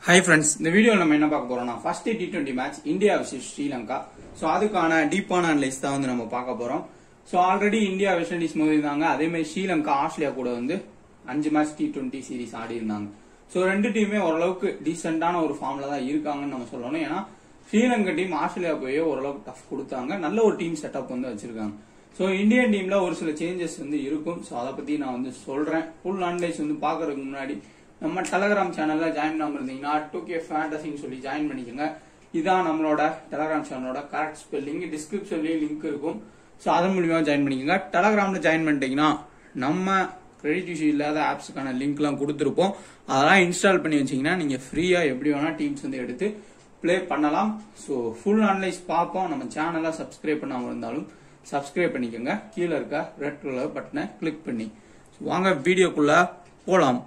hi friends இந்த வீடியோவில் நம்ம என்ன பார்க்க போறோம்னா first T twenty match India versus Sri Lanka so அதுக்கான டீப்பான அனலைஸ் தான் வந்து நம்ம பார்க்க போறோம் so already India West Indies மோதி இருந்தாங்க அதே மாதிரி ஸ்ரீலங்கா ஆஸ்திரேலியா கூட வந்து அஞ்சு மேட்ச் டி டுவெண்ட்டி சீரிஸ் ஆடி இருந்தாங்க ஸோ ரெண்டு டீமே ஓரளவுக்கு டீசென்டான ஒரு ஃபார்ம்ல தான் இருக்காங்கன்னு நம்ம சொல்லணும் ஏன்னா ஸ்ரீலங்கா டீம் ஆஸ்திரேலியா போய் ஓரளவுக்கு டஃப் கொடுத்தாங்க நல்ல ஒரு டீம் செட்டப் வந்து வச்சிருக்காங்க ஸோ இந்தியன் டீம்ல ஒரு சில சேஞ்சஸ் வந்து இருக்கும் ஸோ அதை பத்தி நான் வந்து சொல்றேன் ஃபுல் அனலைஸ் வந்து பாக்குறதுக்கு முன்னாடி நம்ம டெலகிராம் சேனல்ல ஜாயின் பண்ணாம இருந்தீங்கன்னா டூ கே ஃபேண்டசின்னு சொல்லி ஜாயின் பண்ணிக்கோங்க இதான் நம்மளோட டெலகிராம் சேனலோட கரெக்ட் ஸ்பெல்லிங் டிஸ்கிரிப்ஷன்லயும் லிங்க் இருக்கும் ஸோ அதன் மூலியமா ஜாயின் பண்ணிக்கோங்க டெலகிராம்ல ஜாயின் பண்ணிட்டீங்கன்னா நம்ம கிரெடிட் இஷ்யூ இல்லாத ஆப்ஸுக்கான லிங்க்லாம் கொடுத்துருப்போம் அதெல்லாம் இன்ஸ்டால் பண்ணி வச்சீங்கன்னா நீங்க ஃப்ரீயா எப்படி வேணா டீம்ஸ் வந்து எடுத்து ப்ளே பண்ணலாம் ஸோ ஃபுல் அனலைஸ் பார்ப்போம் நம்ம சேனலை சப்ஸ்கிரைப் பண்ணாமல் இருந்தாலும் சப்ஸ்கிரைப் பண்ணிக்கோங்க கீழே இருக்க ரெட் கலர் பட்டனை கிளிக் பண்ணி So, வாங்க வீடியோக்குள்ள போலாம்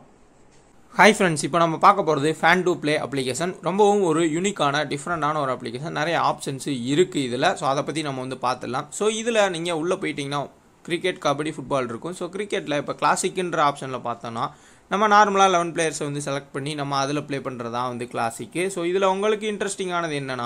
ஹாய் ஃப்ரெண்ட்ஸ் இப்போ நம்ம பார்க்க போகிறது ஃபேன் டு ப்ளே அப்ளிகேஷன் ரொம்பவும் ஒரு யூனிக்கான டிஃப்ரெண்டான ஒரு அப்ளிகேஷன் நிறைய ஆப்ஷன்ஸ் இருக்குது இதில் ஸோ அதை பற்றி நம்ம வந்து பார்த்துடலாம் ஸோ இதில் நீங்கள் உள்ளே போயிட்டீங்கன்னா கிரிக்கெட் கபடி ஃபுட்பால் இருக்கும் ஸோ கிரிக்கெட்டில் இப்போ கிளாசிக்குன்ற ஆப்ஷனில் பார்த்தோன்னா நம்ம நார்மலாக லெவன் பிளேயர்ஸை வந்து செலக்ட் பண்ணி நம்ம அதில் ப்ளே பண்ணுறது தான் வந்து கிளாசிக்கு ஸோ இதில் உங்களுக்கு இன்ட்ரெஸ்டிங்கானது என்னென்னா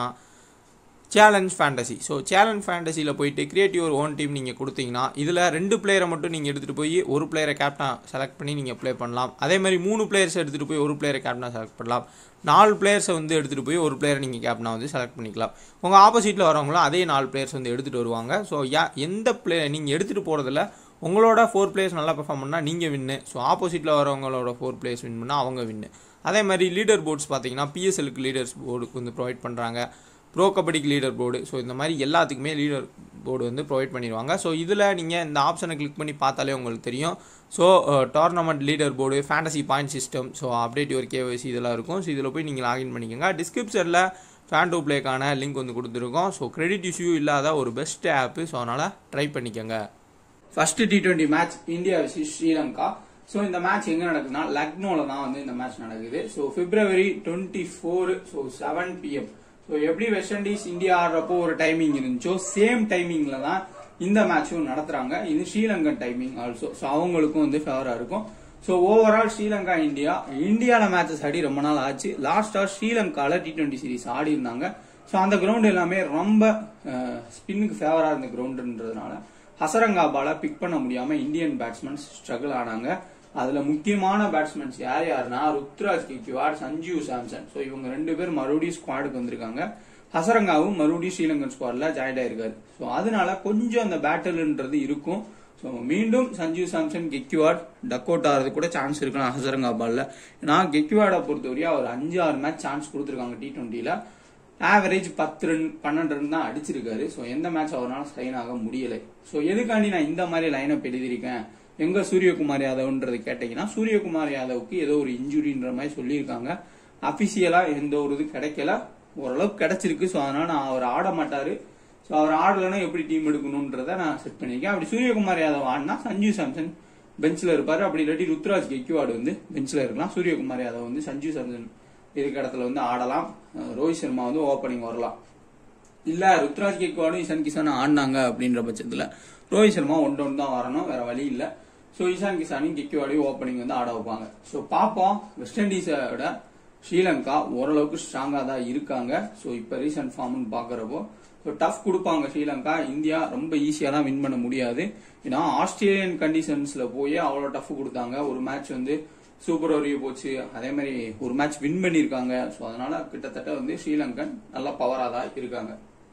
சேலஞ்ச் ஃபேண்டசி ஸோ சேலஞ்ச் ஃபேண்டசியில் போயிட்டு கிரியேட்டிவ் ஒரு ஓன் டீம் நீங்கள் கொடுத்தீங்கன்னா இதில் ரெண்டு பிளேயரை மட்டும் நீங்கள் எடுத்துகிட்டு போய் ஒரு பிளேயரை கேப்டன் செலக்ட் பண்ணி நீங்கள் ப்ளே பண்ணலாம் அதே மாதிரி மூணு பிளேயர்ஸ் எடுத்துகிட்டு போய் ஒரு பிளேயரை கேப்டனாக செலக்ட் பண்ணலாம் நாலு பிளேயர்ஸை வந்து எடுத்துகிட்டு போய் ஒரு பிளேயரை நீங்கள் கேப்டனாக வந்து செலக்ட் பண்ணிக்கலாம் உங்கள் ஆப்போசிட்டில் வரவங்களும் அதே நாலு பிளேயர்ஸ் வந்து எடுத்துகிட்டு வருவாங்க ஸோ யா எந்த பிளே நீங்கள் எடுத்துகிட்டு போகிறதுல உங்களோட ஃபோர் பிளேயர்ஸ் நல்லா பெர்ஃபார்ம் பண்ணால் நீங்கள் வின்னு ஸோ ஆப்போசிட்டில் வரவங்களோட ஃபோர் பிளேயர்ஸ் வின் பண்ணால் அவங்க வின்னு அதே மாதிரி லீடர் போர்ட்ஸ் பார்த்தீங்கன்னா பிஎஸ்எலுக்கு லீடர்ஸ் போர்டுக்கு வந்து ப்ரொவைட் பண்ணுறாங்க ப்ரோ கபடிக்கு லீடர் போர்டு ஸோ இந்த மாதிரி எல்லாத்துக்குமே லீடர் போர்டு வந்து ப்ரொவைட் பண்ணிடுவாங்க ஸோ இதில் நீங்கள் இந்த ஆப்ஷனை கிளிக் பண்ணி பார்த்தாலே உங்களுக்கு தெரியும் so tournament leader board fantasy point system so update ஒரு கேஒசி இதெல்லாம் இருக்கும் ஸோ இதில் போய் நீங்கள் லாகின் பண்ணிக்கோங்க டிஸ்கிரிப்ஷனில் ஃபேன் டூ ப்ளேக்கான லிங்க் வந்து கொடுத்துருக்கோம் ஸோ கிரெடிட் இஷ்யூ இல்லாத ஒரு பெஸ்ட் ஆப்பு ஸோ அதனால் ட்ரை பண்ணிக்கோங்க first T twenty match India versus Sri Lanka so இந்த மேட்ச் எங்க நடக்குதுன்னா லக்னோல தான் வந்து இந்த மேட்ச் நடக்குது so February twenty four so seven PM so எப்படி வெஸ்ட் இண்டீஸ் இந்தியா ஆடுறப்போ ஒரு டைமிங் இருந்துச்சோ சேம் டைமிங்ல தான் இந்த மேட்சும் நடத்துறாங்க இது ஸ்ரீலங்கன் டைமிங் ஆல்சோ ஸோ அவங்களுக்கும் வந்து ஃபேவரா இருக்கும் ஸோ ஓவரால் ஸ்ரீலங்கா இந்தியா இந்தியாவில் மேட்சஸ் ஆடி ரொம்ப நாள் ஆச்சு லாஸ்டா ஸ்ரீலங்கால டி டுவெண்ட்டி சீரிஸ் ஆடி இருந்தாங்க ஸோ அந்த கிரவுண்ட் எல்லாமே ரொம்ப ஸ்பின்னுக்கு ஃபேவரா இருந்த கிரவுண்டுன்றதுனால ஹசரங்காபால பிக் பண்ண முடியாம இந்தியன் பேட்ஸ்மேன்ஸ் ஸ்ட்ரகிள் ஆனாங்க அதுல முக்கியமான பேட்ஸ்மேன்ஸ் யார் யாருன்னா ருத்ராஜ் கிக்வாட் சஞ்சீவ் சாம்சன் ஸோ இவங்க ரெண்டு பேர் மறுபடியும் ஸ்குவாடுக்கு வந்திருக்காங்க ஹசரங்காவும் மறுபடியும் ஸ்ரீலங்கன் ஸ்குவாட்ல ஜாயின் ஆயிருக்காரு ஸோ அதனால கொஞ்சம் அந்த பேட்டல்ன்றது இருக்கும் ஸோ மீண்டும் சஞ்சீவ் சாம்சன் கெக்யூவாட் டக்கோட் ஆறது கூட சான்ஸ் இருக்கலாம் ஹசரங்கா பால்ல ஏன்னா கெக்யூவாடை பொறுத்தவரையும் அவர் அஞ்சு ஆறு மேட்ச் சான்ஸ் கொடுத்துருக்காங்க டி டுவெண்ட்டில ஆவரேஜ் பத்து ரன் பன்னெண்டு ரன் தான் அடிச்சிருக்காரு ஸோ எந்த மேட்ச் அவரால் ஸ்ட்ரைன் ஆக முடியலை ஸோ எதுக்காண்டி நான் இந்த மாதிரி லைனப் எழுதியிருக்கேன் எங்க சூரியகுமார் யாதவ்ன்றது கேட்டீங்கன்னா சூரியகுமார் யாதவுக்கு ஏதோ ஒரு இன்ஜுரின்ற மாதிரி சொல்லியிருக்காங்க அபிஷியலா எந்த ஒரு இது கிடைக்கல ஓரளவுக்கு கிடைச்சிருக்கு ஸோ அதனால நான் அவர் ஆட மாட்டாரு ஸோ அவர் ஆடலைன்னா எப்படி டீம் எடுக்கணும்ன்றத நான் செட் பண்ணியிருக்கேன் அப்படி சூரியகுமார் யாதவ் ஆடினா சஞ்சீவ் சாம்சன் பெஞ்சில் இருப்பாரு அப்படி இல்லாட்டி ருத்ராஜ் கெக்யூவாடு வந்து பெஞ்சில் இருக்கலாம் சூரியகுமார் யாதவ் வந்து சஞ்சீவ் சாம்சன் இருக்க இடத்துல வந்து ஆடலாம் ரோஹித் சர்மா வந்து ஓப்பனிங் வரலாம் இல்ல ருத்ராஜ் கெக்வாடும் இஷான் கிஷான் ஆடினாங்க அப்படின்ற பட்சத்துல ரோஹித் சர்மா ஒன் டவுன் தான் வரணும் வேற வழி இல்ல சோ இஷான் கிஷானையும் கெக்வாடையும் ஓப்பனிங் வந்து ஆட வைப்பாங்க சோ பாப்போம் வெஸ்ட் இண்டீஸோட ஸ்ரீலங்கா ஓரளவுக்கு ஸ்ட்ராங்கா தான் இருக்காங்க சோ இப்ப ரீசன்ட் ஃபார்ம்னு பாக்குறப்போ ஸோ டஃப் கொடுப்பாங்க ஸ்ரீலங்கா இந்தியா ரொம்ப ஈஸியா தான் வின் பண்ண முடியாது ஏன்னா ஆஸ்திரேலியன் கண்டிஷன்ஸ்ல போய் அவ்வளவு டஃப் கொடுத்தாங்க ஒரு மேட்ச் வந்து சூப்பர் ஓவரியோ போச்சு அதே மாதிரி ஒரு மேட்ச் வின் பண்ணியிருக்காங்க ஸோ அதனால கிட்டத்தட்ட வந்து ஸ்ரீலங்கன் நல்லா பவரா தான் இருக்காங்க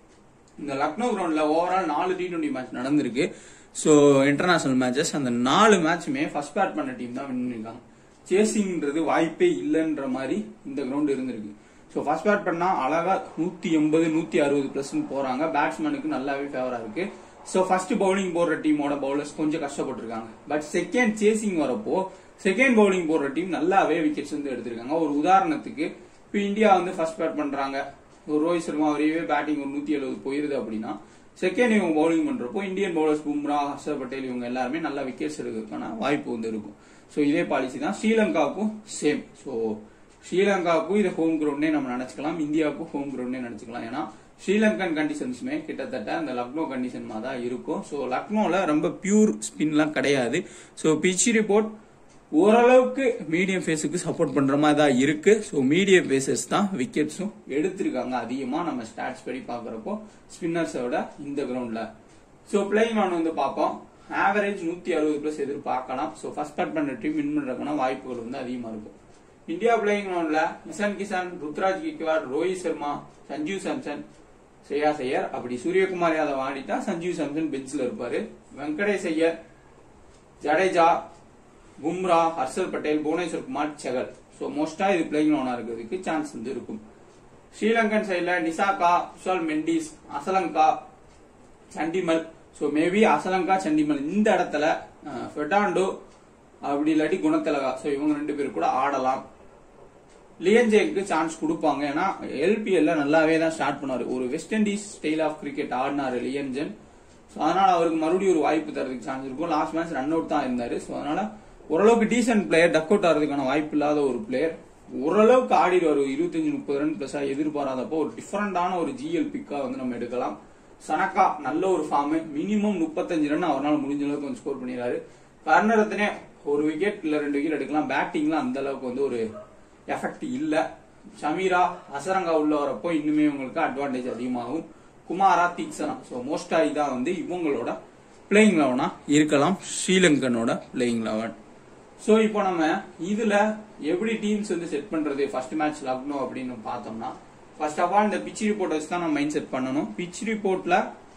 இந்த லக்னோ கிரவுண்ட்ல ஓவரால் நாலு டி டுவெண்ட்டி மேட்ச் நடந்திருக்கு ஸோ இன்டர்நேஷனல் மேட்சஸ் அந்த நாலு மேட்சுமே ஃபர்ஸ்ட் பேட் பண்ண டீம் தான் வின் பண்ணிருக்காங்க சேசிங்ன்றது வாய்ப்பே இல்லைன்ற மாதிரி இந்த கிரவுண்ட் இருந்திருக்கு ஸோ ஃபர்ஸ்ட் பேட் பண்ணா அழகா நூத்தி எண்பது நூத்தி அறுபது பிளஸ் போறாங்க பேட்ஸ்மேனுக்கு நல்லாவே ஃபேவரா இருக்கு ஸோ ஃபர்ஸ்ட் பவுலிங் போடுற டீமோட பவுலர்ஸ் கொஞ்சம் கஷ்டப்பட்டிருக்காங்க பட் செகண்ட் சேசிங் வரப்போ செகண்ட் பவுலிங் போடுற டீம் நல்லாவே விக்கெட்ஸ் வந்து எடுத்திருக்காங்க ஒரு உதாரணத்துக்கு இப்போ இந்தியா வந்து ஃபர்ஸ்ட் பேட் பண்றாங்க ஒரு ரோஹித் சர்மா வரையவே பேட்டிங் ஒரு நூத்தி எழுபது போயிருது அப்படின்னா செகண்ட் இவங்க பவுலிங் பண்றப்போ இந்தியன் பவுலர்ஸ் பும்ரா ஹர்ஷர் பட்டேல் இவங்க எல்லாருமே நல்லா விக்கெட்ஸ் எடுக்கிறதுக்கான வாய்ப்பு வந்து இருக்கும் ஸோ இதே பாலிசி தான் ஸ்ரீலங்காவுக்கும் சேம் ஸோ ஸ்ரீலங்காவுக்கும் இதை ஹோம் கிரவுண்டே நம்ம நினைச்சுக்கலாம் இந்தியாவுக்கும் ஹோம் கிரவுண்டே நினைச்சுக்கலாம் ஏன்னா ஸ்ரீலங்கன் கண்டிஷன்ஸுமே கிட்டத்தட்ட அந்த லக்னோ கண்டிஷன் தான் இருக்கும் ஸோ லக்னோல ரொம்ப பியூர் ஸ்பின்லாம் கிடையாது ஸோ பிச் ரிப்போர்ட் ஓரளவுக்கு மீடியம் ஃபேஸுக்கு சப்போர்ட் பண்ற மாதிரி தான் இருக்கு ஸோ மீடியம் ஃபேஸஸ் தான் விக்கெட்ஸும் எடுத்திருக்காங்க அதிகமா நம்ம ஸ்டாட்ஸ் படி பாக்குறப்போ ஸ்பின்னர்ஸோட இந்த கிரவுண்ட்ல ஸோ பிளேயிங் ஆன் வந்து பார்ப்போம் ஆவரேஜ் நூத்தி அறுபது பிளஸ் எதிர்பார்க்கலாம் ஸோ ஃபர்ஸ்ட் பேட் பண்ற டீம் வின் பண்றதுக்கான வாய்ப்புகள் வந்து அதிகமா இருக்கும் இந்தியா பிளேயிங் ஆன்ல இசான் கிசான் ருத்ராஜ் கிக்வாட் ரோஹித் சர்மா சஞ்சீவ் சாம்சன் ஸ்ரேயா ஐயர் அப்படி சூரியகுமார் யாதவ் ஆடிட்டா சஞ்சீவ் சாம்சன் பெஞ்ச்ல இருப்பாரு வெங்கடேஷ் ஐயர் ஜடேஜா பும்ரா ஹர்ஷல் பட்டேல் புவனேஸ்வர் குமார் செகல் ஸோ மோஸ்டா இது பிளேயிங் ஆனா இருக்கிறதுக்கு சான்ஸ் வந்து இருக்கும் ஸ்ரீலங்கன் சைட்ல நிசாகா குஷால் மெண்டிஸ் அசலங்கா சண்டிமல் ஸோ மேபி அசலங்கா சண்டிமல் இந்த இடத்துல அஹ், ஃபெர்னாண்டோ அப்படி இல்லாட்டி குணத்திலகா ஸோ இவங்க ரெண்டு பேர் கூட ஆடலாம் லியன்ஜேக்கு சான்ஸ் கொடுப்பாங்க ஏன்னா எல்பிஎல்ல நல்லாவே தான் ஸ்டார்ட் பண்ணாரு ஒரு West Indies style of cricket ஆடினாரு லியன்ஜன் ஸோ அதனால அவருக்கு மறுபடியும் ஒரு வாய்ப்பு தரதுக்கு சான்ஸ் இருக்கும் லாஸ்ட் மேட்ச் ரன் அவுட் தான் இருந்தாரு ஸோ அதனால ஓரளவுக்கு டீசென்ட் பிளேயர் டக் அவுட் ஆகிறதுக்கான வாய்ப்பு இல்லாத ஒரு பிளேயர் ஓரளவுக்கு ஆடிடுவார் ஒரு இருபத்தஞ்சு முப்பது ரன் பிளஸ் எதிர்பாராதப்போ ஒரு டிஃபரெண்டான ஒரு ஜிஎல் பிக்கா வந்து நம்ம எடுக்கலாம் சனக்கா நல்ல ஒரு ஃபார்ம் மினிமம் முப்பத்தஞ்சு ரன் அவரால் முடிஞ்ச அளவுக்கு கொஞ்சம் ஸ்கோர் பண்ணிடுறாரு கர்ணரத்னே ஒரு விக்கெட் இல்ல ரெண்டு விக்கெட் எடுக்கலாம் பேட்டிங்ல அந்த அளவுக்கு வந்து ஒரு எஃபெக்ட் இல்ல ஷமீரா அசரங்கா உள்ள வரப்போ இன்னுமே உங்களுக்கு அட்வான்டேஜ் அதிகமாகும் குமாரா தீக்ஷனா ஸோ மோஸ்டா இதான் வந்து இவங்களோட பிளேயிங் லெவனா இருக்கலாம் ஸ்ரீலங்கனோட பிளேயிங் லெவன் ஸோ இப்போ நம்ம இதுல எப்படி டீம்ஸ் வந்து செட் பண்றது ஃபர்ஸ்ட் மேட்ச் லக்னோ அப்படின்னு பார்த்தோம்னா ஃபர்ஸ்ட் ஆஃப் ஆல் இந்த பிச் ரிப்போர்ட் வச்சு தான் நம்ம மைண்ட் செட் பண்ணணும் பிச் ரிப்போர்ட்ல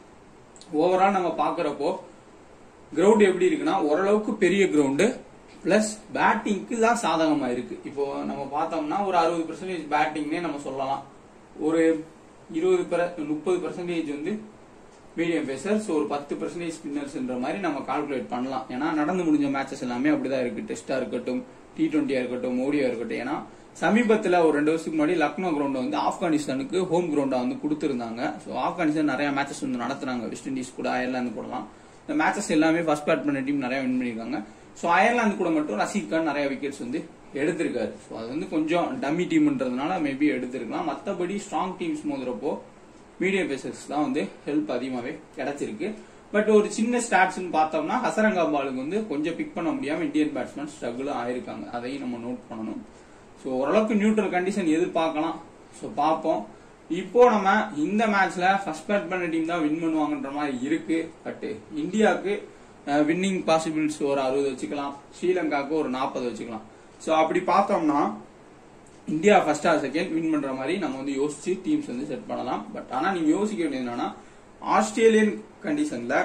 ஓவரால் நம்ம பாக்குறப்போ கிரவுண்ட் எப்படி இருக்குன்னா ஓரளவுக்கு பெரிய கிரவுண்டு பிளஸ் பேட்டிங்க்கு தான் சாதகமா இருக்கு இப்போ நம்ம பார்த்தோம்னா ஒரு அறுபது பெர்சன்டேஜ் பேட்டிங்னே நம்ம சொல்லலாம் ஒரு இருபது முப்பது பெர்சன்டேஜ் வந்து மீடியம் பேசர்ஸ் ஒரு பத்து பெர்சன்டேஜ் ஸ்பின்னர்ஸ்ன்ற மாதிரி நம்ம கால்குலேட் பண்ணலாம் ஏன்னா நடந்து முடிஞ்ச மேட்சஸ் எல்லாமே அப்படிதான் இருக்கு டெஸ்டா இருக்கட்டும் டி டுவெண்ட்டியா இருக்கட்டும் ஓடியா இருக்கட்டும் ஏன்னா சமீபத்துல ஒரு ரெண்டு வருஷத்துக்கு முன்னாடி லக்னோ கிரவுண்ட் வந்து ஆப்கானிஸ்தானுக்கு ஹோம் கிரவுண்டா வந்து கொடுத்திருந்தாங்க ஸோ ஆப்கானிஸ்தான் நிறைய மேட்சஸ் வந்து நடத்துறாங்க வெஸ்ட் இண்டீஸ் கூட அயர்லாந்து கூடலாம் இந்த மேட்சஸ் எல்லாமே ஃபர்ஸ்ட் பேட் பண்ண டீம் நிறைய வின் பண்ணிருக்காங்க ஸோ அயர்லாந்து கூட மட்டும் ரஷீத் கான் நிறைய விக்கெட்ஸ் வந்து எடுத்திருக்காரு ஸோ அது வந்து கொஞ்சம் டம்மி டீம்ன்றதுனால மேபி எடுத்திருக்கலாம் மற்றபடி ஸ்ட்ராங் டீம்ஸ் மோதுறப்போ மீடியம் பேசர்ஸ் தான் வந்து ஹெல்ப் அதிகமாகவே கிடைச்சிருக்கு பட் ஒரு சின்ன ஸ்டாட்ஸ்னு பார்த்தோம்னா ஹசரங்கா பாலுக்கு வந்து கொஞ்சம் பிக் பண்ண முடியாம இந்தியன் பேட்ஸ்மேன் ஸ்ட்ரகிள் ஆயிருக்காங்க அதையும் நம்ம நோட் பண்ணணும் ஸோ ஓரளவுக்கு நியூட்ரல் கண்டிஷன் எதிர்பார்க்கலாம் ஸோ பார்ப்போம் இப்போ நம்ம இந்த மேட்ச்ல ஃபர்ஸ்ட் பேட் பண்ண டீம் தான் வின் பண்ணுவாங்கன்ற மாதிரி இருக்கு பட் இந்தியாவுக்கு வின்னிங் பாசிபிலிட்டிஸ் ஒரு அறுபது வச்சுக்கலாம் ஸ்ரீலங்காவுக்கு ஒரு நாற்பது வச்சுக்கலாம் ஸோ அப்படி பார்த்தோம்னா India first or second win பண்ற மாதிரி நம்ம வந்து யோசிச்சு டீம்ஸ் வந்து செட் பண்ணலாம் பட் ஆனா நீங்க யோசிக்க வேண்டியது என்னன்னா ஆஸ்திரேலியன் கண்டிஷன்ல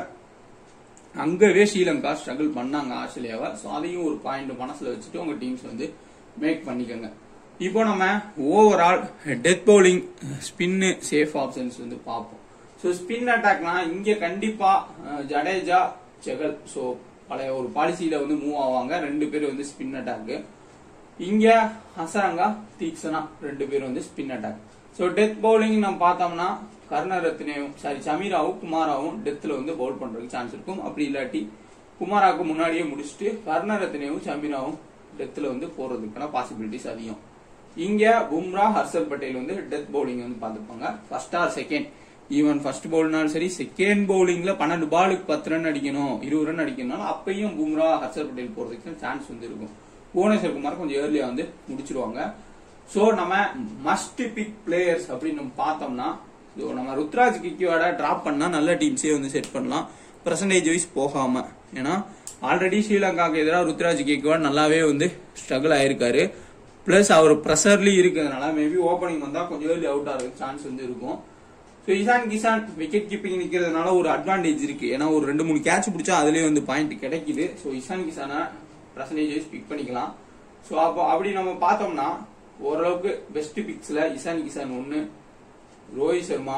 அங்கவே ஸ்ரீலங்கா ஸ்ட்ரகிள் பண்ணாங்க ஆஸ்திரேலியாவை ஸோ அதையும் ஒரு பாயிண்ட் மனசுல வச்சுட்டு உங்க டீம்ஸ் வந்து மேக் பண்ணிக்கோங்க இப்போ நம்ம overall death bowling spin safe options வந்து பார்ப்போம் ஸோ ஸ்பின் அட்டாக்னா இங்க கண்டிப்பா அஹ், ஜடேஜா செகல் ஸோ பழைய ஒரு பாலிசியில வந்து மூவ் ஆவாங்க ரெண்டு பேர் வந்து ஸ்பின் அட்டாக்கு இங்க ஹசரங்கா தீக்ஷனா ரெண்டு பேரும் வந்து spin attack so death bowling நம்ம பார்த்தோம்னா கருணரத்னேவும் சாரி சமீராவும் குமாராவும் டெத்ல வந்து பவுல் பண்றதுக்கு சான்ஸ் இருக்கும் அப்படி இல்லாட்டி குமாராவுக்கு முன்னாடியே முடிச்சுட்டு கருணரத்னேவும் சமீராவும் டெத்ல வந்து போறதுக்கான பாசிபிலிட்டிஸ் அதிகம் இங்க பும்ரா ஹர்ஷல் பட்டேல் வந்து டெத் பவுலிங் வந்து பார்த்துப்பாங்க first or second even first பவுல்னாலும் சரி செகண்ட் பவுலிங்ல பன்னெண்டு பாலுக்கு பத்து ரன் அடிக்கணும் இருபது ரன் அடிக்கணும்னாலும் அப்பயும் பும்ரா ஹர்ஷல் பட்டேல் போறதுக்கு சான்ஸ் வந்து இருக்கும் புவனேஸ்வர் குமார் கொஞ்சம் ஏர்லியா வந்து முடிச்சிருவாங்க சோ நம்ம மஸ்ட் பிக் பிளேயர்ஸ் அப்படின்னு நம்ம பார்த்தோம்னா so நம்ம ருத்ராஜ் கிக்கியோட டிராப் பண்ணா நல்ல டீம்ஸே வந்து செட் பண்ணலாம் பர்சன்டேஜ் வைஸ் போகாம ஏன்னா ஆல்ரெடி ஸ்ரீலங்காக்கு எதிராக ருத்ராஜ் கிக்கியோட நல்லாவே வந்து ஸ்ட்ரகிள் ஆயிருக்காரு பிளஸ் அவர் ப்ரெஷர்லி இருக்கிறதுனால மேபி ஓப்பனிங் வந்தா கொஞ்சம் ஏர்லி அவுட் ஆகிறதுக்கு சான்ஸ் வந்து இருக்கும் so Ishan Kishan wicket keeping நிக்கிறதுனால ஒரு அட்வான்டேஜ் இருக்கு ஏன்னா ஒரு ரெண்டு மூணு கேட்ச் பிடிச்சா அதுலயே வந்து பாயிண்ட் கிடைக்குது ஸோ இசான் கிசானை பர்சன்டேஜ் வைஸ் பிக் பண்ணிக்கலாம் ஸோ அப்போ அப்படி நம்ம பார்த்தோம்னா ஓரளவுக்கு பெஸ்ட் பிக்ஸ்ல இசான் கிசான் ஒன்னு ரோஹித் சர்மா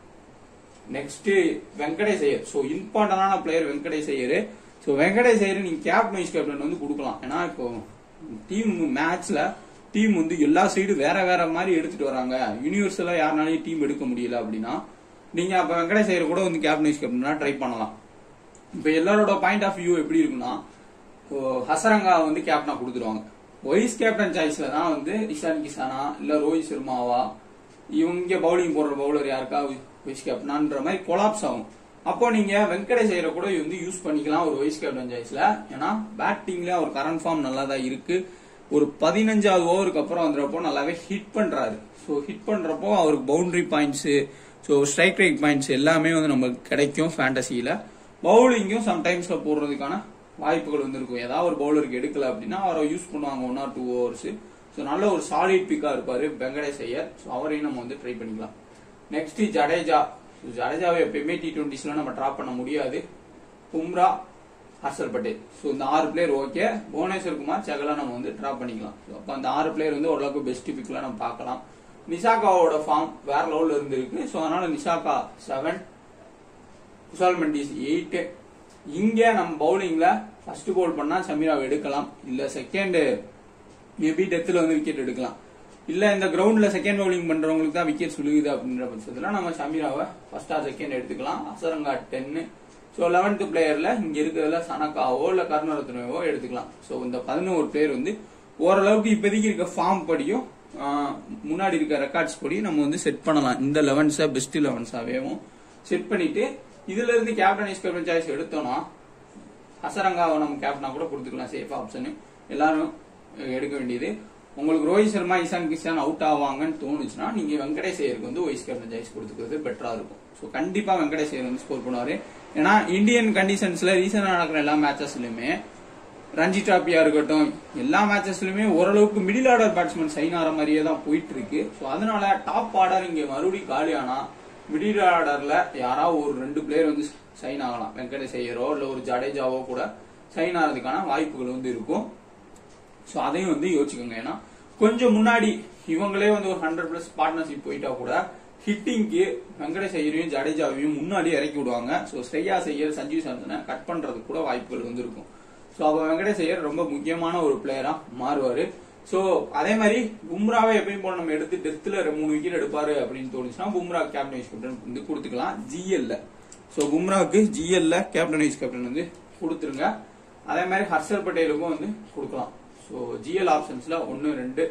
நெக்ஸ்ட் வெங்கடேஷ் ஐயர் ஸோ இம்பார்ட்டன்டான பிளேயர் வெங்கடேஷ் ஐயர் ஸோ வெங்கடேஷ் ஐயர் நீங்க கேப்டன் வைஸ் கேப்டன் வந்து கொடுக்கலாம் ஏன்னா இப்போ டீம் மேட்ச்ல டீம் வந்து எல்லா சைடு வேற வேற மாதிரி எடுத்துட்டு வராங்க யூனிவர்சலா யாருனாலையும் டீம் எடுக்க முடியல அப்படின்னா நீங்க அப்ப வெங்கடேஷ் ஐயர் கூட வந்து கேப்டன் வைஸ் கேப்டனா ட்ரை பண்ணலாம் இப்ப எல்லாரோட பாயிண்ட் ஆஃப் வியூ எப்படி இருக்குன்னா இப்போ ஹசரங்கா வந்து கேப்டனா கொடுத்துருவாங்க வைஸ் கேப்டன் சாய்ஸ்ல தான் வந்து இஷான் கிஷானா இல்ல ரோஹித் சர்மாவா இவங்க பவுலிங் போடுற பவுலர் யாருக்கா வைஸ் கேப்டனான்ற மாதிரி கொலாப்ஸ் ஆகும் அப்போ நீங்க வெங்கடேஷ் ஐயரை கூட வந்து யூஸ் பண்ணிக்கலாம் ஒரு வைஸ் கேப்டன் சாய்ஸ்ல ஏன்னா பேட்டிங்ல ஒரு கரண்ட் ஃபார்ம் நல்லா தான் இருக்கு ஒரு பதினஞ்சாவது ஓவருக்கு அப்புறம் வந்துறப்போ நல்லாவே ஹிட் பண்றாரு ஸோ ஹிட் பண்றப்போ அவருக்கு boundary points so strike rate points எல்லாமே வந்து நமக்கு கிடைக்கும் ஃபேண்டசியில பவுலிங்கும் சம்டைம்ஸ்ல போடுறதுக்கான வாய்ப்புகள் வந்து இருக்கும் ஏதாவது ஒரு பவுலருக்கு எடுக்கல அப்படின்னா அவரை யூஸ் பண்ணுவாங்க one or two overs so நல்ல ஒரு சாலிட் பிக்கா இருப்பாரு வெங்கடேஷ் ஐயர் ஸோ அவரையும் நம்ம வந்து ட்ரை பண்ணிக்கலாம் நெக்ஸ்ட் ஜடேஜா So, ஜடேஜாவை எப்பயுமே டி டுவெண்ட்டிஸ்ல நம்ம ட்ராப் பண்ண முடியாது பும்ரா ஹர்ஷல் பட்டேல் ஸோ இந்த ஆறு பிளேயர் ஓகே புவனேஸ்வர் குமார் செகலா நம்ம வந்து ட்ராப் பண்ணிக்கலாம் ஸோ அப்போ அந்த ஆறு பிளேயர் வந்து ஓரளவுக்கு பெஸ்ட் பிக்ல நம்ம பார்க்கலாம் நிஷாகாவோட ஃபார்ம் வேற லெவல்ல இருந்திருக்கு ஸோ அதனால நிஷாகா செவன் குசால் மெண்டிஸ் எயிட் இங்க நம்ம பவுலிங்ல ஃபர்ஸ்ட் பவுல் பண்ணா சமீராவை எடுக்கலாம் இல்ல செகண்ட் மேபி டெத்தில் வந்து விக்கெட் எடுக்கலாம் இல்ல இந்த கிரவுண்ட்ல செகண்ட் பவுலிங் பண்றவங்களுக்கு தான் விக்கெட் சுழுகுது அப்படின்ற பட்சத்துல நம்ம சமீராவை ஃபர்ஸ்ட் ஆர் செகண்ட் எடுத்துக்கலாம் அசரங்கா டென்னு ஸோ லெவன்த் பிளேயர்ல இங்க இருக்கிறதுல சனக்காவோ இல்ல கருணரத்னவோ எடுத்துக்கலாம் ஸோ இந்த பதினோரு பேர் வந்து ஓரளவுக்கு இப்போதைக்கு இருக்க ஃபார்ம் படியும் ஆஹ், முன்னாடி இருக்க ரெக்கார்ட்ஸ் படியும் நம்ம வந்து செட் பண்ணலாம் இந்த லெவன்ஸா பெஸ்ட் லெவன்ஸாவேவும் செட் பண்ணிட்டு இதுல இருந்து கேப்டன் இஸ் கேப்டன் சாய்ஸ் எடுத்தோம்னா ஹசரங்காவை நம்ம கேப்டனா கூட கொடுத்துக்கலாம் சேஃப் ஆப்ஷன் எல்லாரும் எடுக்க வேண்டியது உங்களுக்கு ரோஹித் சர்மா இசான் கிஷான் அவுட் ஆவாங்கன்னு தோணுச்சுன்னா நீங்க வெங்கடேஷ் ஐயருக்கு வந்து வைஸ் கேப்டன் சாய்ஸ் கொடுத்துக்கிறது பெட்டரா இருக்கும் ஸோ கண்டிப்பா வெங்கடேஷ் ஐயர் வந்து ஸ்கோர் பண்ணுவாரு ஏன்னா இந்தியன் கண்டிஷன்ஸ்ல ரீசெண்டா நடக்கிற எல்லா மேட்சஸ்லயுமே ரஞ்சி டிராபியா இருக்கட்டும் எல்லா மேட்சஸ்லயுமே ஓரளவுக்கு மிடில் ஆர்டர் பேட்ஸ்மேன் சைன் ஆகிற மாதிரியே தான் போயிட்டு இருக்கு ஸோ அதனால டாப் ஆர்டர் இங்க மறுபடியும் காலி ஆனா மிடில் ஆர்டர்ல யாராவது ஒரு ரெண்டு பிளேயர் வந்து சைன் ஆகலாம் வெங்கடேஷ் ஐயரோ இல்ல ஒரு ஜடேஜாவோ கூட சைன் ஆகிறதுக்கான வாய்ப்புகள் வந்து இருக்கும் ஸோ அதையும் வந்து யோசிச்சுக்கோங்க ஏன்னா கொஞ்சம் முன்னாடி இவங்களே வந்து ஒரு ஹண்ட்ரட் பிளஸ் பார்ட்னர்ஷிப் போயிட்டா கூட ஹிட்டிங்க்கு வெங்கடேஷ் ஐயரையும் ஜடேஜாவையும் முன்னாடி இறக்கி விடுவாங்க ஸோ ஸ்ரேயா ஐயர் சஞ்சீவ் சாம்சனை கட் பண்றதுக்கு கூட வாய்ப்புகள் வந்து இருக்கும் ஸோ அப்போ வெங்கடேஷ் ஐயர் ரொம்ப முக்கியமான ஒரு பிளேயரா மாறுவாரு ஸோ அதே மாதிரி பும்ராவை எப்பயும் போல நம்ம எடுத்து டெஸ்ட்ல மூணு விக்கெட் எடுப்பாரு அப்படின்னு தோணுச்சுன்னா பும்ரா கேப்டன் வைஸ் கேப்டன் வந்து கொடுத்துக்கலாம் ஜிஎல்ல ஸோ பும்ராவுக்கு ஜிஎல்ல கேப்டன் வைஸ் கேப்டன் வந்து கொடுத்துருங்க அதே மாதிரி ஹர்ஷல் பட்டேலுக்கும் வந்து கொடுக்கலாம் ஸோ ஜிஎல் ஆப்ஷன்ஸ்ல ஒன்னு ரெண்டு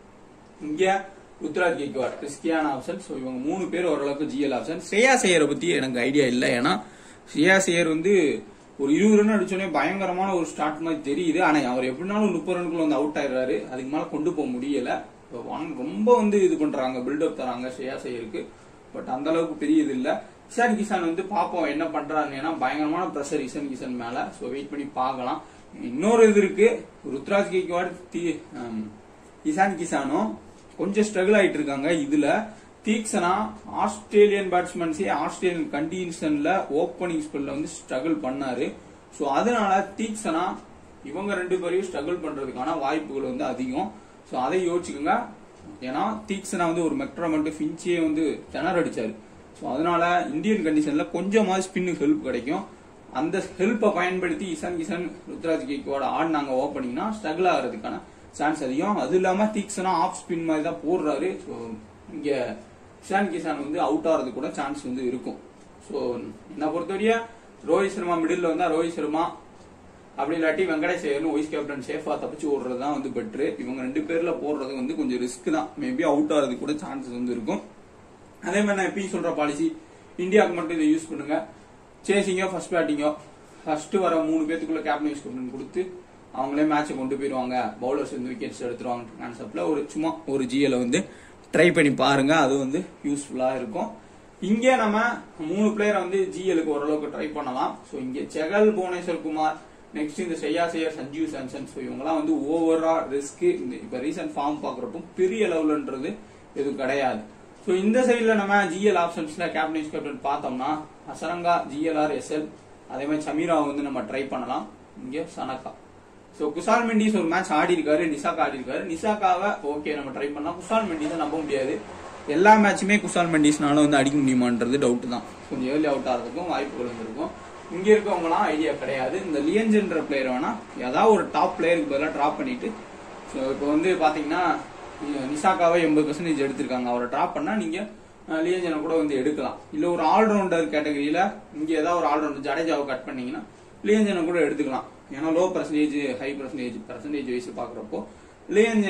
இங்க ருத்ராஜ் கேக்வாட் ரிஸ்கியான ஆப்ஷன் ஸோ இவங்க மூணு பேர் ஓரளவுக்கு ஜிஎல் ஆப்ஷன் ஸ்ரேயா சேயரை பத்தி எனக்கு ஐடியா இல்லை ஏன்னா ஸ்ரேயா சேயர் வந்து ஒரு இருபது ரன் அடிச்சோடனே பயங்கரமான ஒரு ஸ்டார்ட் மாதிரி தெரியுது ஆனா அவர் எப்படினாலும் முப்பது ரனுக்குள்ள வந்து அவுட் ஆயிடுறாரு அதுக்கு மேல கொண்டு போக முடியல இப்ப one ரொம்ப வந்து இது பண்றாங்க பில்டப் தராங்க ஸ்ரேயா சேயருக்கு பட் அந்த அளவுக்கு பெரிய இது இல்ல இசான் கிஷான் வந்து பாப்போம் என்ன பண்றாங்க ஏன்னா பயங்கரமான ப்ரெஷர் இசான் கிஷான் மேல ஸோ வெயிட் பண்ணி பார்க்கலாம் இன்னொரு இது இருக்கு ருத்ராஜ் கேக்வாட் தி ஆம், இசான் கிஷானும் கொஞ்சம் ஸ்ட்ரகிள் ஆயிட்டு இருக்காங்க இதுல தீக்ஷனா ஆஸ்திரேலியன் பேட்ஸ்மேன்ஸே ஆஸ்திரேலியன் கண்டிஷன்ல ஓப்பனிங் ஸ்பெல்ல வந்து ஸ்ட்ரகிள் பண்ணாரு சோ அதனால தீக்ஷனா இவங்க ரெண்டு பேரையும் ஸ்ட்ரகிள் பண்றதுக்கான வாய்ப்புகள் வந்து அதிகம் சோ அதை யோசிச்சுக்கோங்க ஏன்னா தீக்ஷனா வந்து ஒரு மெக்ட்ரமெண்ட் ஃபின்ச்சே வந்து திணற அடிச்சாரு சோ அதனால இந்தியன் கண்டிஷன்ல கொஞ்சமாவது ஸ்பின்னுக்கு ஹெல்ப் கிடைக்கும் அந்த ஹெல்ப்பை பயன்படுத்தி இசான் கிஷன் ருத்ராஜ் கேக்வாட ஆடினாங்க ஓப்பனிங்னா ஸ்ட்ரகிள் ஆகிறதுக்கான சான்ஸ் அதிகம் அது இல்லாம தீக்ஷனா ஆஃப் ஸ்பின் மாதிரி தான் போடுறாரு ஸோ இங்க இஷான் கிஷான் வந்து அவுட் ஆகிறது கூட சான்ஸ் வந்து இருக்கும் ஸோ என்னை பொறுத்தவரைய ரோஹித் சர்மா மிடில் வந்தா ரோஹித் சர்மா அப்படி இல்லாட்டி வெங்கடேஷ் ஐயர்னு வைஸ் கேப்டன் சேஃபா தப்பிச்சு ஓடுறது தான் வந்து பெட்ரு இவங்க ரெண்டு பேர்ல போடுறது வந்து கொஞ்சம் ரிஸ்க் தான் மேபி அவுட் ஆகிறதுக்கு கூட சான்சஸ் வந்து இருக்கும் அதே மாதிரி நான் எப்பயும் சொல்ற பாலிசி இந்தியாவுக்கு மட்டும் இதை யூஸ் பண்ணுங்க சேசிங்கோ ஃபர்ஸ்ட் பேட்டிங்கோ ஃபர்ஸ்ட் வர மூணு பேத்துக்குள்ள கேப்டன் யூஸ் கேப்டன் கொடுத்து அவங்களே மேட்சை கொண்டு போயிருவாங்க பவுலர்ஸ் வந்து விக்கெட்ஸ் எடுத்துருவாங்க கான்செப்ட்ல ஒரு சும்மா ஒரு ஜிஎல வந்து ட்ரை பண்ணி பாருங்க அது வந்து யூஸ்ஃபுல்லா இருக்கும் இங்க நம்ம மூணு பிளேயரை வந்து ஜிஎலுக்கு ஓரளவுக்கு ட்ரை பண்ணலாம் ஸோ இங்க செகல் புவனேஸ்வர் குமார் நெக்ஸ்ட் இந்த ஷெய்யா சேயர் சஞ்சீவ் சாம்சன் ஸோ இவங்கலாம் வந்து ஓவரா ரிஸ்க் இந்த இப்ப ரீசன்ட் ஃபார்ம் பாக்குறப்போ பெரிய லெவல்ன்றது எதுவும் கிடையாது ஸோ இந்த சைடுல நம்ம ஜிஎல் ஆப்ஷன்ஸ்ல கேப்டன் கேப்டன் பார்த்தோம்னா அசரங்கா ஜிஎல்ஆர் எஸ்எல் அதே மாதிரி சமீரா வந்து நம்ம ட்ரை பண்ணலாம் இங்க சனகா ஸோ குசால் மெண்டிஸ் ஒரு மேட்ச் ஆடி இருக்காரு நிசாக்கா ஆடி இருக்காரு நிசாக்காவை ஓகே நம்ம ட்ரை பண்ணலாம் குசால் மெண்டிஸை நம்ப முடியாது எல்லா மேட்சுமே குசால் மெண்டிஸ்னால வந்து அடிக்க முடியுமான்றது டவுட் தான் கொஞ்சம் ஏர்லி அவுட் ஆகிறதுக்கும் வாய்ப்புகள் வந்து இருக்கும் இங்க இருக்கவங்கலாம் ஐடியா கிடையாது இந்த லியன்ஜென்ற பிளேயர் வேணா ஏதாவது ஒரு டாப் பிளேயருக்கு பதிலாக ட்ராப் பண்ணிட்டு ஸோ இப்போ வந்து பாத்தீங்கன்னா நி- நிசாக்காவை எண்பது பர்சன்டேஜ் எடுத்திருக்காங்க அவரை ட்ராப் பண்ணா நீங்க அஹ், லியன்ஜனை கூட வந்து எடுக்கலாம் இல்ல ஒரு ஆல்ரவுண்டர் கேட்டகரியில இங்க ஏதாவது ஒரு ஆல்ரவுண்டர் ஜடேஜாவை கட் பண்ணீங்கன்னா லியன்ஜனை கூட எடுத்துக்கலாம் ஏன்னா low percentage high percentage percentage wise பாக்குறப்போ லியன்ஜனே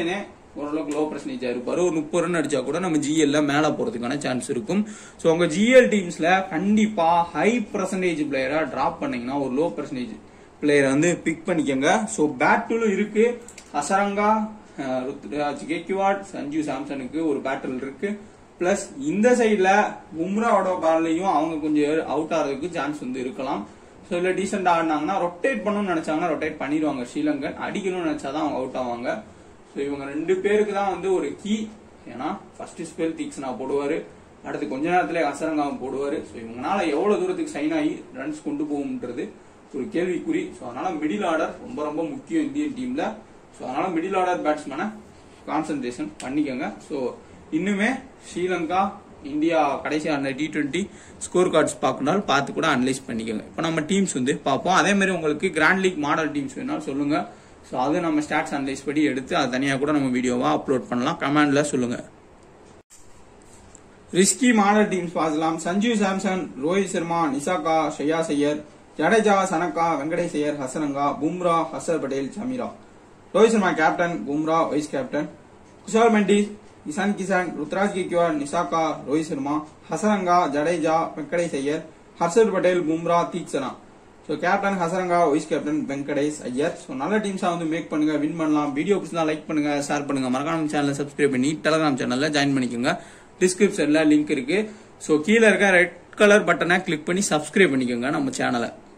ஓரளவுக்கு லோ பர்சன்டேஜா இருப்பாரு ஒரு முப்பது ரன் அடிச்சா கூட நம்ம ஜிஎல்ல மேல போறதுக்கான சான்ஸ் இருக்கும் ஸோ உங்க ஜிஎல் டீம்ஸ்ல கண்டிப்பா ஹை பர்சன்டேஜ் பிளேயரா டிராப் பண்ணீங்கன்னா ஒரு லோ பர்சன்டேஜ் பிளேயரை வந்து பிக் பண்ணிக்கோங்க ஸோ பேட்டிலும் இருக்கு அசரங்கா அஹ், ருத்ராஜ் கெக்வாட் சஞ்சு சாம்சனுக்கு ஒரு பேட்டில் இருக்கு பிளஸ் இந்த சைடுல பும்ராவோட பால்லையும் அவங்க கொஞ்சம் அவுட் ஆகிறதுக்கு சான்ஸ் வந்து இருக்கலாம் ஸோ இல்லை டீசெண்டா ஆடினாங்கன்னா ரொட்டேட் பண்ணணும்னு நினைச்சாங்கன்னா ரொட்டேட் பண்ணிடுவாங்க ஸ்ரீலங்கன் அடிக்கணும்னு நினைச்சாதான் அவங்க அவுட் ஆவாங்க ஸோ இவங்க ரெண்டு பேருக்கு தான் வந்து ஒரு கீ ஏன்னா ஃபர்ஸ்ட் ஸ்பெல் தீக்ஸ்னா போடுவாரு அடுத்து கொஞ்ச நேரத்துல அசரங்காவும் போடுவாரு ஸோ இவங்கனால எவ்வளவு தூரத்துக்கு சைன் ஆகி ரன்ஸ் கொண்டு போகும்ன்றது ஒரு கேள்விக்குறி ஸோ அதனால மிடில் ஆர்டர் ரொம்ப ரொம்ப முக்கியம் இந்தியன் டீம்ல ஸோ அதனால மிடில் ஆர்டர் பேட்ஸ்மேனை கான்சென்ட்ரேஷன் பண்ணிக்கோங்க ஸோ இன்னுமே ஸ்ரீலங்கா இந்தியா கடைசி ஆடின டி டுவெண்ட்டி ஸ்கோர் கார்ட்ஸ் பார்க்கணும் பார்த்து கூட அனலைஸ் பண்ணிக்கோங்க இப்போ நம்ம டீம்ஸ் வந்து பார்ப்போம் அதே மாதிரி உங்களுக்கு கிராண்ட் லீக் மாடல் டீம்ஸ் வேணாலும் சொல்லுங்க ஸோ அது நம்ம ஸ்டாட்ஸ் அனலைஸ் படி எடுத்து அது தனியாக கூட நம்ம வீடியோவா அப்லோட் பண்ணலாம் கமெண்ட்ல சொல்லுங்க ரிஸ்கி மாடல் டீம்ஸ் பார்க்கலாம் சஞ்சு சாம்சன் ரோஹித் சர்மா நிசாகா ஷயா Iyer Jadeja Shanaka Venkatesh Iyer Hasaranga Bumrah Harshal Patel Chameera Rohit Sharma captain Bumrah vice captain Kusal Mendis Ishan Kishan Ruturaj Gaikwad Nissanka Rohit Sharma Hasaranga Jadeja Venkatesh Iyer Harshal Patel Bumrah Theekshana so captain Hasaranga vice captain Venkatesh Iyer so நல்ல டீம்ஸா வந்து மேக் பண்ணுங்க வின் பண்ணலாம் வீடியோ பிடிச்சா லைக் பண்ணுங்க ஷேர் பண்ணுங்க மறக்காம சேனலை சப்ஸ்கிரைப் பண்ணி டெலகிராம் சேனல்ல ஜாயின் பண்ணிக்கோங்க டிஸ்கிரிப்ஷன்ல லிங்க் இருக்கு ஸோ கீழே இருக்க ரெட் கலர் பட்டனை கிளிக் பண்ணி சப்ஸ்கிரைப் பண்ணிக்கோங்க நம்ம சேனலை